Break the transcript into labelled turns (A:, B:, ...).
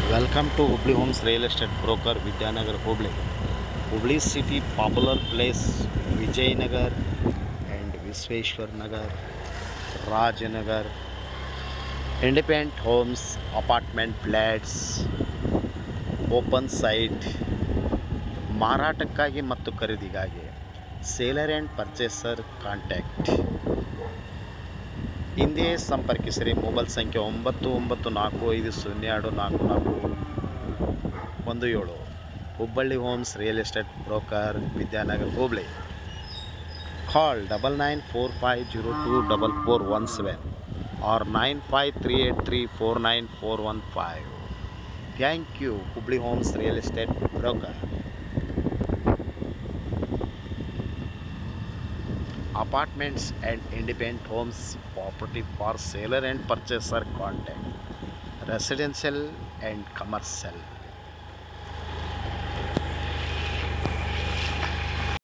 A: Welcome to Hubli Homes Real Estate Broker Vidyanagar Hubli. Hubli city popular place Vijaynagar and Visweshwar Nagar, Rajanagar. Independent homes, apartment flats, open site ಮಾರಾಟಕ್ಕಾಗಿ ಮತ್ತು ಖರೀದಿಗಾಗಿ seller and purchaser contact ಹಿಂದೆ ಸಂಪರ್ಕಿಸಿರಿ mobile ಸಂಖ್ಯೆ ಒಂಬತ್ತು ಒಂಬತ್ತು ನಾಲ್ಕು ಐದು ಶೂನ್ಯ ಎರಡು ನಾಲ್ಕು ನಾಲ್ಕು ಒಂದು ಏಳು Hubballi homes real estate broker Vidyanagar Hubli call double nine four five zero two double four one seven ಆರ್ nine five three eight three four nine four one five thank you Hubli homes real estate broker apartments and independent homes property for seller and purchaser contact residential and commercial